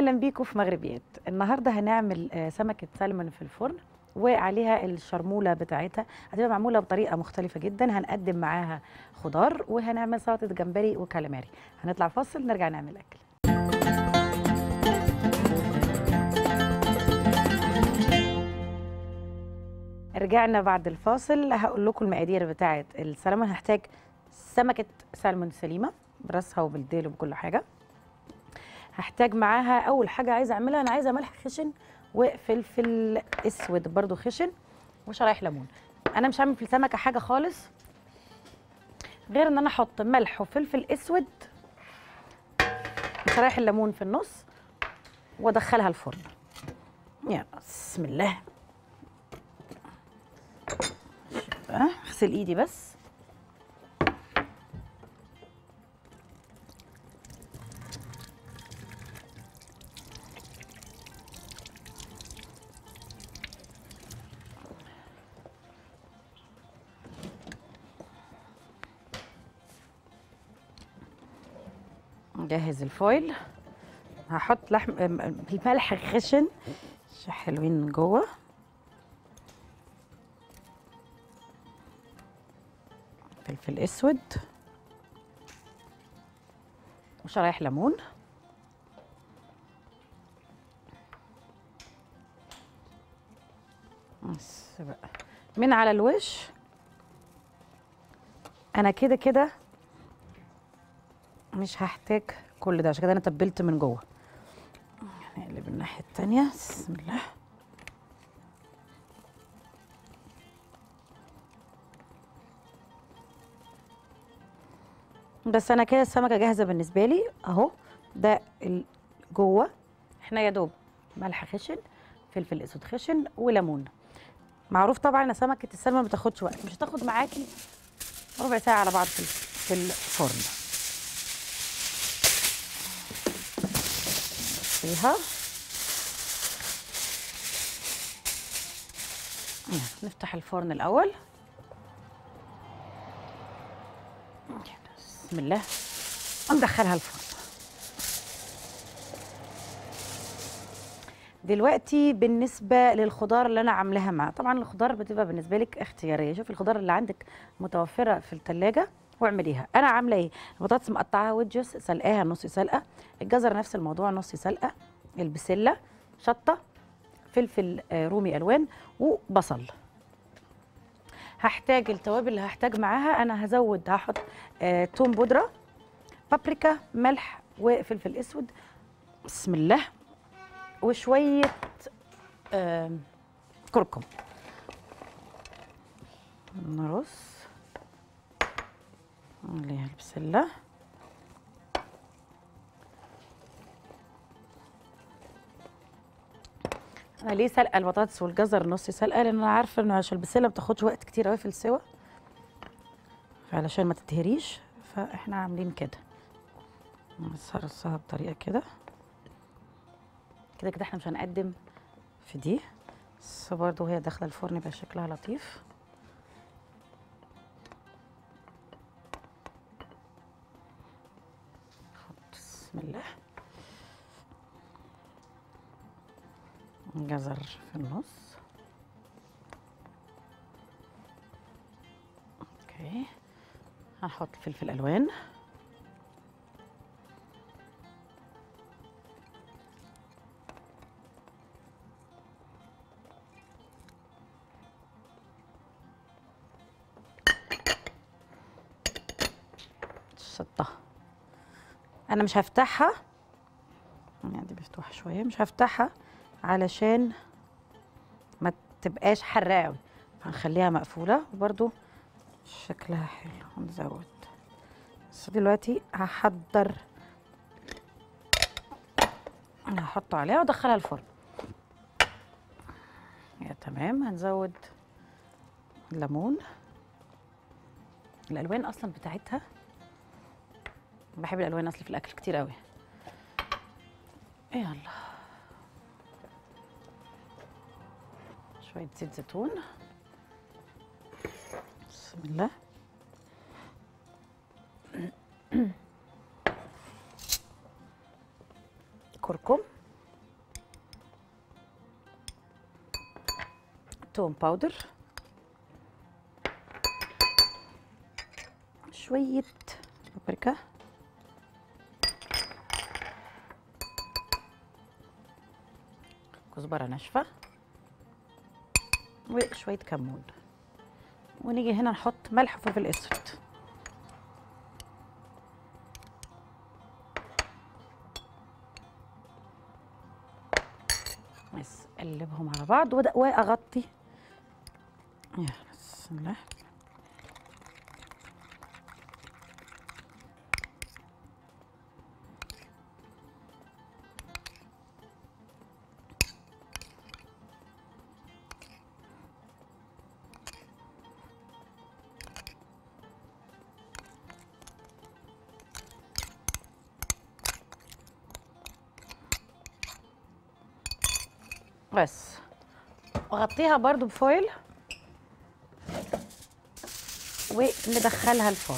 اهلا بيكم في مغربيات النهارده هنعمل آه، سمكه سلمون في الفرن وعليها الشرموله بتاعتها هتبقى معموله بطريقه مختلفه جدا هنقدم معاها خضار وهنعمل سلطه جمبري وكاليماري هنطلع فاصل نرجع نعمل اكل رجعنا بعد الفاصل هقول لكم المقادير بتاعه السلمون هحتاج سمكه سلمون سليمه براسها وبالديل وبكل حاجه هحتاج معاها اول حاجه عايزه اعملها انا عايزه ملح خشن وفلفل اسود برضو خشن وشرايح ليمون انا مش هعمل في السمكه حاجه خالص غير ان انا احط ملح وفلفل اسود وشرايح الليمون في النص وادخلها الفرن يلا بسم الله بقى اغسل ايدي بس نجهز الفويل هحط لحم الملح خشن عشان حلوين من جوه فلفل اسود وشرايح ليمون بس بقى من على الوش انا كده كده مش هحتاج كل ده عشان كده انا تبلت من جوه نقلب الناحيه التانية بسم الله بس انا كده السمكه جاهزه بالنسبه لي اهو ده ال- جوه احنا يا دوب ملح خشن فلفل اسود خشن وليمون معروف طبعا ان سمكه السلمون ما بتاخدش وقت مش هتاخد معاكي ربع ساعه على بعض في في الفرن فيها نفتح الفرن الاول بسم الله وندخلها الفرن دلوقتي بالنسبه للخضار اللي انا عاملاها معاه طبعا الخضار بتبقى بالنسبه لك اختياريه شوفي الخضار اللي عندك متوفره في الثلاجه واعمليها انا عامله ايه البطاطس مقطعاها ويدجز سلقاها نص سلقه الجزر نفس الموضوع نص سلقه البسله شطه فلفل آه، رومي الوان وبصل هحتاج التوابل اللي هحتاج معاها انا هزود هحط آه، توم بودره بابريكا ملح وفلفل اسود بسم الله وشويه آم، كركم نرص عليها البسله انا ليه سلقه البطاطس والجزر نص سلقه لان انا عارفه انه عشان البسله ما بتاخدش وقت كتير قوي في السوا علشان ما تتهريش فاحنا عاملين كده بس هرصها بطريقه كده كده كده احنا مش هنقدم في دي بس برضه وهي داخله الفرن يبقى شكلها لطيف نحط بسم الله جزر في النص اوكي هنحط فلفل الوان شطه انا مش هفتحها يعني دي مفتوحه شويه مش هفتحها علشان ما تبقاش حراقه قوي هنخليها مقفوله وبرده شكلها حلو نزود بس دلوقتي هحضر هحطه عليها وادخلها الفرن يا تمام هنزود ليمون الالوان اصلا بتاعتها بحب الالوان اصلا في الاكل كتير قوي يلا شويه زيت زيتون بسم الله كركم توم باودر شوية بابريكا كزبرة ناشفة وشوية كمون ونيجي هنا نحط ملح وفلفل اسود بس اقلبهم على بعض وأد- واغطي يا بسم الله بس وغطيها برضو بفويل وندخلها الفرن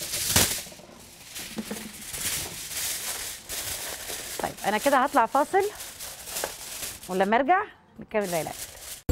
طيب انا كده هطلع فاصل ولما ارجع نكمل باقي الاكل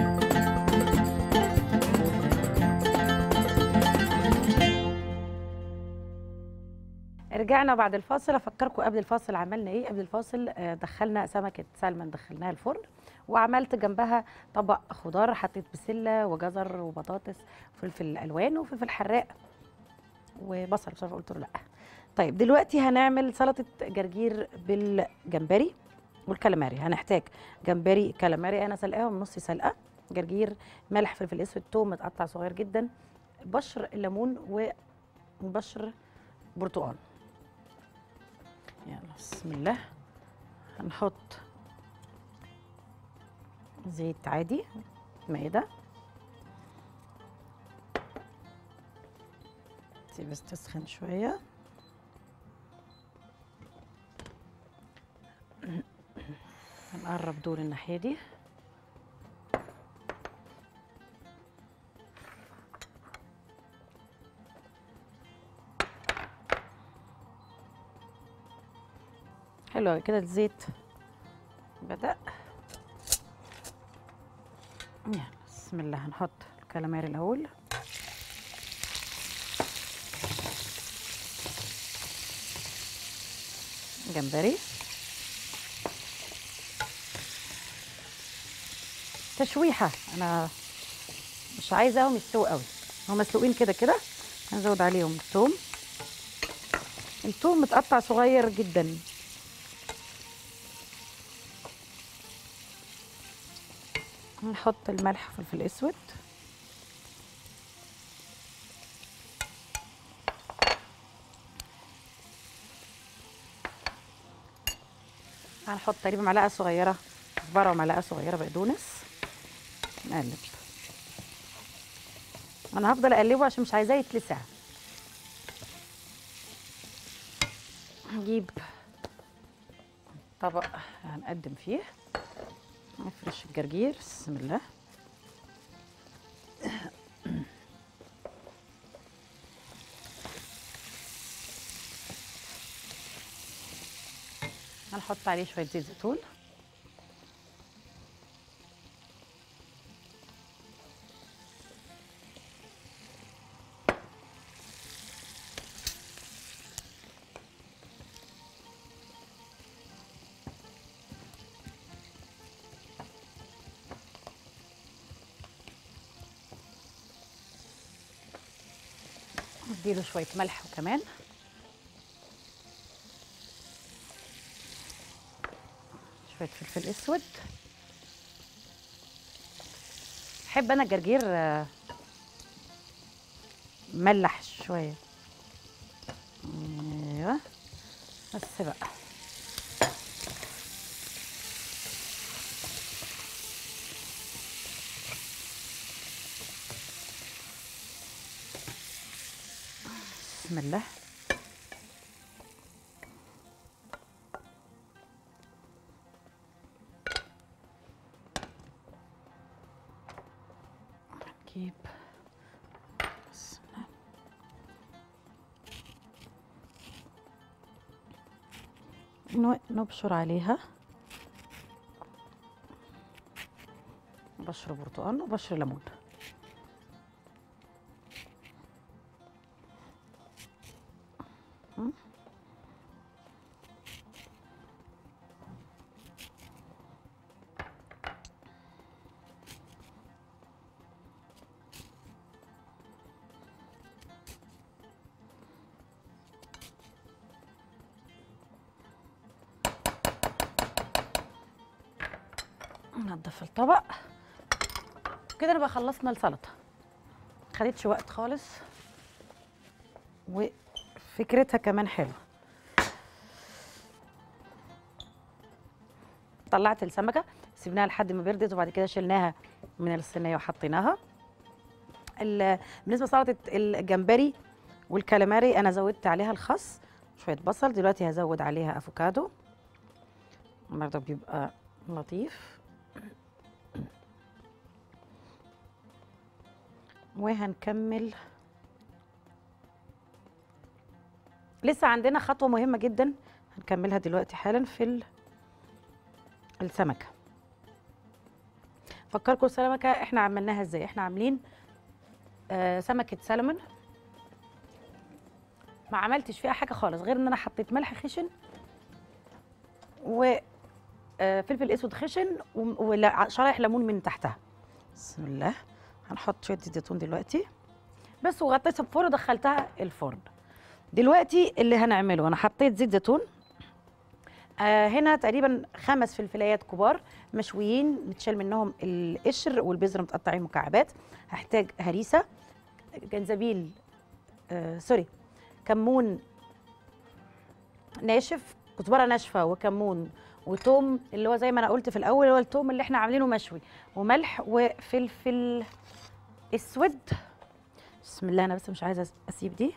رجعنا بعد الفاصل افكركم قبل الفاصل عملنا ايه قبل الفاصل آه، دخلنا سمكه سلمون دخلناها الفرن وعملت جنبها طبق خضار حطيت بسله وجزر وبطاطس وفلفل الوان وفلفل حراق وبصل بصراحه قلت له لا طيب دلوقتي هنعمل سلطه جرجير بالجمبري والكالاماري هنحتاج جمبري كالاماري انا سلقاهم نص سلقه جرجير ملح فلفل اسود توم متقطع صغير جدا بشر ليمون وبشر برتقال يلا بسم الله هنحط زيت عادي مائدة سيب بس تسخن شوية هنقرب دول الناحية دي حلو أوي كده الزيت بدأ يلا بسم الله هنحط الكالاماري الأول جمبري تشويحة أنا مش عايزاهم يستووا قوي هم مسلوقين كده كده هنزود عليهم الثوم الثوم متقطع صغير جدا نحط الملح والفلفل الاسود هنحط تقريبا معلقه صغيره كزبره ومعلقه صغيره بقدونس نقلب انا هفضل اقلبه عشان مش عايزاه يتلسع نجيب طبق هنقدم فيه نفرش الجرجير بسم الله هنحط عليه شوية زيت زيتون نديله شوية ملح وكمان شوية فلفل اسود بحب انا الجرجير آه، ملح شوية ايوه بس بقى بسم الله نجيب بسم الله نو- نبشر عليها بشر برتقال وبشر ليمون م. ننضف الطبق كده نبقى خلصنا السلطه خدتش وقت خالص وفكرتها كمان حلوه طلعت السمكه سيبناها لحد ما بردت وبعد كده شلناها من الصينيه وحطيناها ال- بالنسبه لسلطه الجمبري والكالاماري انا زودت عليها الخس شويه بصل دلوقتي هزود عليها افوكادو برضه بيبقى لطيف وهنكمل لسه عندنا خطوة مهمة جدا هنكملها دلوقتي حالا في ال- السمكة فكركم السمكة احنا عملناها ازاي احنا عاملين آه سمكة سلمون ما عملتش فيها حاجة خالص غير ان انا حطيت ملح خشن و آه، فلفل اسود خشن وشرايح ليمون من تحتها بسم الله هنحط شويه زيت زيتون دلوقتي بس وغطيتها بفرن ودخلتها الفرن دلوقتي اللي هنعمله انا حطيت زيت زيتون آه هنا تقريبا خمس فلفلايات كبار مشويين متشال منهم القشر والبذر متقطعين مكعبات هحتاج هريسه جنزبيل آه سوري كمون ناشف كزبره ناشفه وكمون وتوم اللي هو زي ما انا قلت في الاول هو التوم اللي احنا عاملينه مشوي وملح وفلفل اسود بسم الله انا بس مش عايزه اسيب دي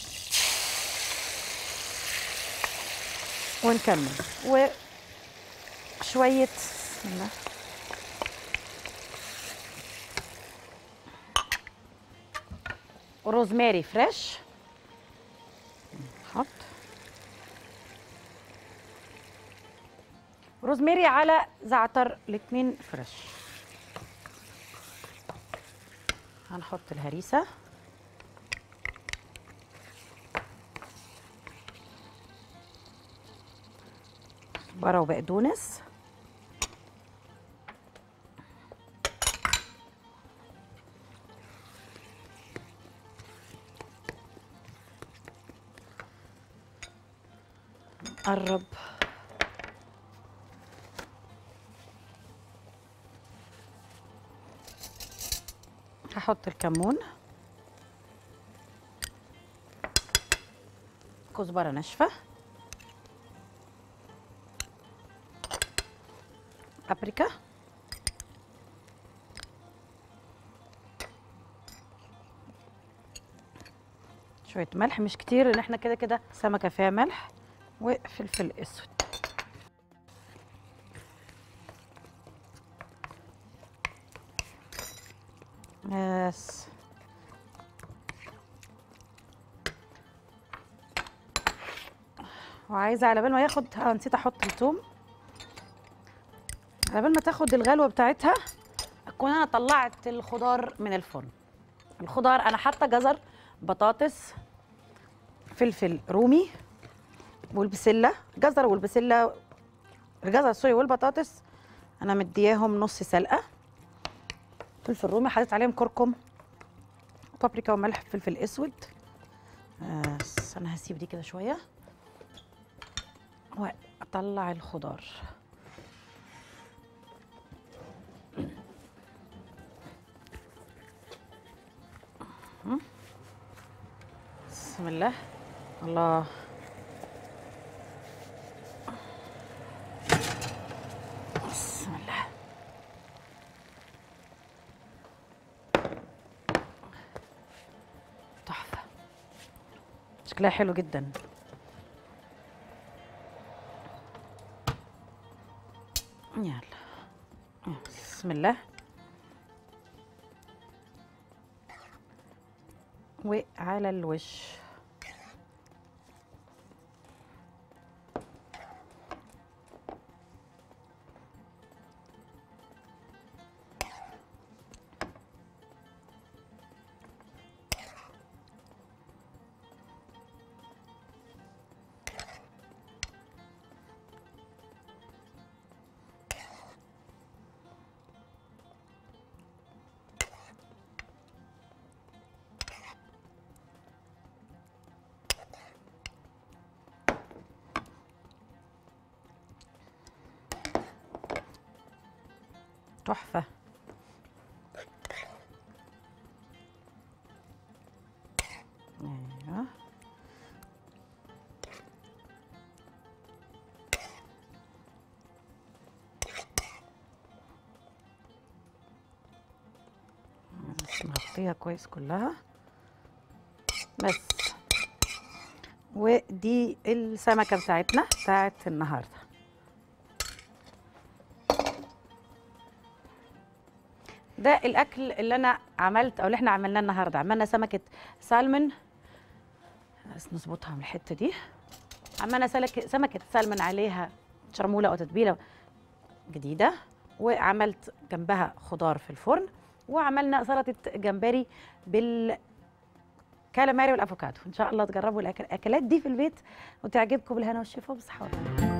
ونكمل وشويه بسم الله روزماري فريش نحط روزماري على زعتر الاتنين فريش هنحط الهريسه كزبره وبقدونس قرب هحط الكمون كزبره ناشفه بابريكا شويه ملح مش كتير لان احنا كده كده سمكه فيها ملح وفلفل اسود بس وعايزه على بال ما ياخد اه نسيت احط الثوم على بال ما تاخد الغلوه بتاعتها اكون انا طلعت الخضار من الفرن الخضار انا حاطه جزر بطاطس فلفل رومي والبسله جزر والبسله الجزر سوري والبطاطس انا مدياهم نص سلقه فلفل رومي حطيت عليهم كركم بابريكا وملح فلفل اسود بس انا هسيب دي كده شويه واطلع الخضار بسم الله الله بسم الله تحفة شكلها حلو جدا يلا بسم الله وعلى الوش تحفه ايوه بس نغطيها كويس كلها بس ودي السمكه بتاعتنا بتاعت النهارده ده الاكل اللي انا عملت او اللي احنا عملناه النهارده عملنا سمكه سالمون بس نظبطها من الحته دي عملنا سلك سمكه سالمون عليها شرموله او تتبيله جديده وعملت جنبها خضار في الفرن وعملنا سلطه جمبري بالكالاماري والافوكادو ان شاء الله تجربوا الأكل- الاكلات دي في البيت وتعجبكم بالهنا والشفا وبصحه والهنا